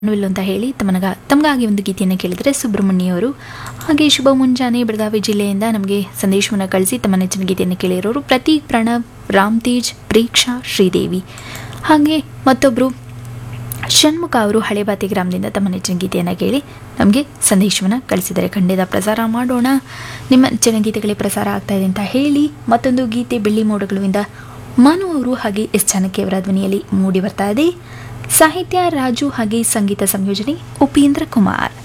will ಅಂತ ಹೇಳಿ ತಮನಗ ತಮಗಾಗಿ ಒಂದು ಗೀತೆಯನ್ನು ಕೇಳಿದರೆ ಸುಬ್ರಹ್ಮಣ್ಯ ಅವರು ಹಾಗೆ ಶುಭ ಮುಂಜಾನೆ ಬೆಳಗಾವಿ ಜಿಲ್ಲೆಯಿಂದ ನಮಗೆ ಸಂದೇಶವನ್ನು ಕಳಿಸಿ ತಮ್ಮ ನೆಚ್ಚಿನ ಗೀತೆಯನ್ನು ಕೇಳಿರೋರು ಪ್ರತೀಕ್ ಪ್ರಣವ್ ರಾಮ್ ತೇಜ್ ಪ್ರೇಕ್ಷಾ ಶ್ರೀದೇವಿ ಹಾಗೆ ಮತ್ತೊಬ್ಬರು ಷಣ್ಮುಖ ಅವರು ಹಳೆಬಾತಿ ಗ್ರಾಮದಿಂದ ತಮ್ಮ ನೆಚ್ಚಿನ ಗೀತೆಯನ್ನು ಕೇಳಿ ನಮಗೆ ಸಂದೇಶವನ್ನು ಕಳಿಸಿದ್ದಾರೆ ಖಂಡಿತ ಪ್ರಸಾರ ಮಾಡೋಣ ನಿಮ್ಮ ನೆಚ್ಚಿನ ಗೀತೆಗಳೇ ಪ್ರಸಾರ ಆಗ್ತಾ ಇದೆ ಅಂತ ಹೇಳಿ ಮತ್ತೊಂದು ಗೀತೆ ಬೆಳ್ಳಿ ಮೋಡಗಳುವಿಂದ ಮನು ಅವರು ಹಾಗೆ ಎಸ್ ಜಾನಕಿ ಅವರ ಧ್ವನಿಯಲ್ಲಿ ಮೂಡಿ ಬರ್ತಾ ಇದೆ ಸಾಹಿತ್ಯ ರಾಜು ಹಾಗೆ ಸಂಗೀತ ಸಂಯೋಜನೆ ಉಪೇಂದ್ರ ಕುಮಾರ್